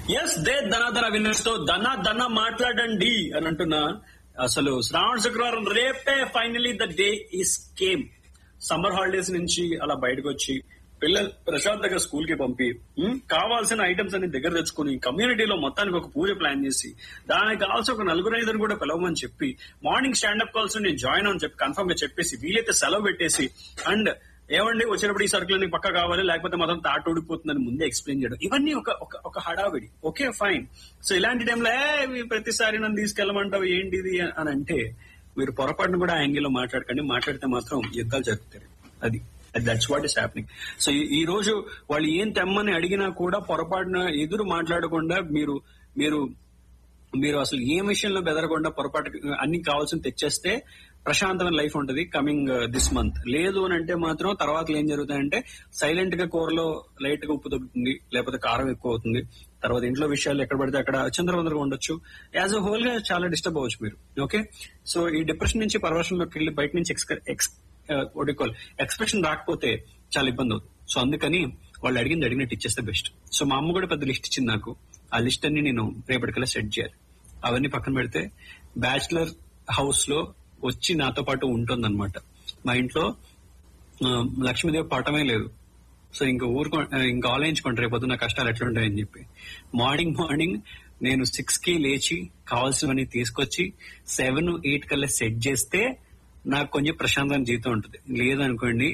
Yes they ధన ధన winners తో ధన ధన మాట్లాడండి అని అంటున్నా అసలు శ్రావణ శుక్రవారం రేపే finally the day is came summer holidays నుంచి అలా బయటకు వచ్చి పిల్లలు ప్రశాంతంగా స్కూల్ కి పంపి ఉమ్, కావాల్సిన ఐటమ్స్ అన్ని దగ్గర తెచ్చుకుని కమ్యూనిటీలో మొత్తానికి ఒక పూజ ప్లాన్ చేసి దానికి కావాల్సిన ఒక నలుగురు ఐదుగురు కూడా పిలవమని చెప్పి మార్నింగ్ స్టాండప్ కాల్స్ నేను జాయిన్ అని చెప్పి కన్ఫర్మ్ గా చెప్పేసి వీలైతే సెలవు పెట్టేసి అండ్ ఏమండి వచ్చినప్పుడు ఈ సరుకులన్నీ పక్క కావాలి లేకపోతే మొత్తం తాట ఊడిపోతుందని ముందే ఎక్స్ప్లెయిన్ చేయడం ఇవన్నీ ఒక ఒక ఒక హడావిడి ఓకే ఫైన్ సో ఇలాంటి టైంలో ఏ ఇవి ప్రతిసారి నన్ను తీసుకెళ్ళమంటావు ఏంటిది అని అంటే మీరు పొరపాటును కూడా ఆ యాంగిల్లో మాట్లాడకండి మాట్లాడితే మాత్రం యుద్ధాలు జరుగుతాయి అది that's what is happening so ఈ రోజు వాళ్ళు ఏం తెమ్మని అడిగినా కూడా పొరపాటున ఎదురు మాట్లాడకుండా మీరు మీరు మీరు అసలు ఏ విషయంలో బెదరకుండా పొరపాటు అన్ని కావాల్సిన తెచ్చేస్తే ప్రశాంతమైన లైఫ్ ఉంటుంది కమింగ్ దిస్ మంత్ లేదు అని అంటే మాత్రం తర్వాత ఏం జరుగుతాయంటే సైలెంట్ గా కూరలో లైట్ గా ఉప్పు తగ్గుతుంది లేకపోతే కారం ఎక్కువ అవుతుంది తర్వాత ఇంట్లో విషయాలు ఎక్కడ పడితే అక్కడ చంద్రవందరగా ఉండొచ్చు యాజ్ అ హోల్ గా చాలా డిస్టర్బ్ అవ్వచ్చు మీరు ఓకే సో ఈ డిప్రెషన్ నుంచి పరవశంలోకి వెళ్ళి బయట నుంచి ఎక్స్ ఎక్స్ ఎక్స్ప్రెషన్ రాకపోతే చాలా ఇబ్బంది అవుతుంది సో అందుకని వాళ్ళు అడిగింది అడిగినట్టు ఇచ్చేస్తే బెస్ట్ సో మా అమ్మ కూడా పెద్ద లిస్ట్ ఇచ్చింది నాకు ఆ లిస్ట్ అన్ని నేను రేపటికల్లా సెట్ చేయాలి అవన్నీ పక్కన పెడితే బ్యాచిలర్ హౌస్ లో వచ్చి నాతో పాటు ఉంటుందన్నమాట మా ఇంట్లో ఆ, లక్ష్మీదేవి పటమే లేదు సో ఇంకా ఊరుకో ఇంకా ఆలోచించుకోండి రేపు పొద్దున్న కష్టాలు ఎట్లుంటాయని చెప్పి మార్నింగ్ మార్నింగ్ నేను సిక్స్ కి లేచి కావాల్సినవన్నీ తీసుకొచ్చి సెవెన్ ఎయిట్ కల్లా సెట్ చేస్తే నాకు కొంచెం ప్రశాంతమైన జీవితం ఉంటుంది లేదనుకోండి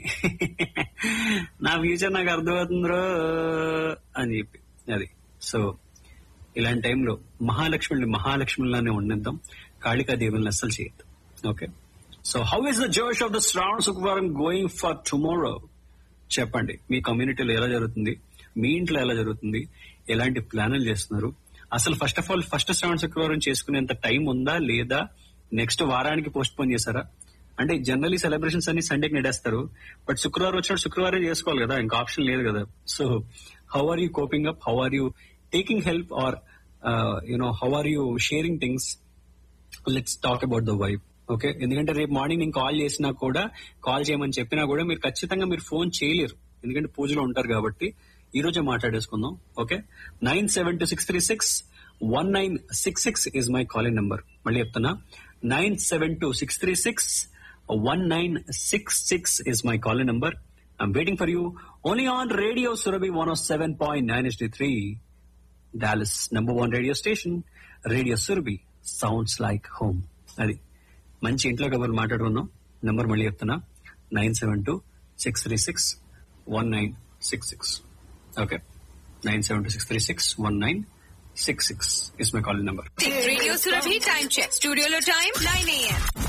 నా ఫ్యూచర్ నాకు అర్థమవుతుందిరో అని చెప్పి అది సో ఇలాంటి టైంలో మహాలక్ష్మిని మహాలక్ష్మిలానే ఉండిద్దాం కాళికా దేవుల్ని అస్సలు చేయొద్దు okay so how is the josh of the Shravana Shukravaram going for tomorrow చెప్పండి మీ కమ్యూనిటీలో ఎలా జరుగుతుంది మీ ఇంట్లో ఎలా జరుగుతుంది ఎలాంటి ప్లాన్లు చేస్తున్నారు అసలు first of all first Shravana Shukravaram చేసుకునేంత టైం ఉందా లేదా నెక్స్ట్ వారానికి పోస్ట్ పోన్ చేశారా అంటే జనరలీ సెలబ్రేషన్స్ అన్ని సండేకి నెడేస్తారు బట్ శుక్రవారం వచ్చినప్పుడు శుక్రవారం చేసుకోవాలి కదా ఇంకా ఆప్షన్ లేదు కదా so how are you coping up how are you taking help are you know how are you sharing things let's talk about the vibe okay ఎందుకంటే రేపు మార్నింగ్ నేను కాల్ చేసినా కూడా కాల్ చేయమని చెప్పినా కూడా మీరు ఖచ్చితంగా మీరు ఫోన్ చేయలేరు ఎందుకంటే పూజలో ఉంటారు కాబట్టి ఈ రోజే మాట్లాడేసుకుందాం okay nine seven two six three six one nine six six is my calling number మళ్ళీ చెప్తున్నా nine seven two six three six one nine six six is my calling number I'm waiting for you only on radio Surabhi one of seven point nine S three Dallas number one radio station radio Surabhi sounds like home అది మంచి ఇంట్లో కబుర్లు మాట్లాడుకున్నాం number మళ్ళీ చెప్తున్నా nine seven two six three six one nine six six okay nine seven two six three six one nine six six is my call number Radio Surabhi time check. Studio lo time 9 a.m.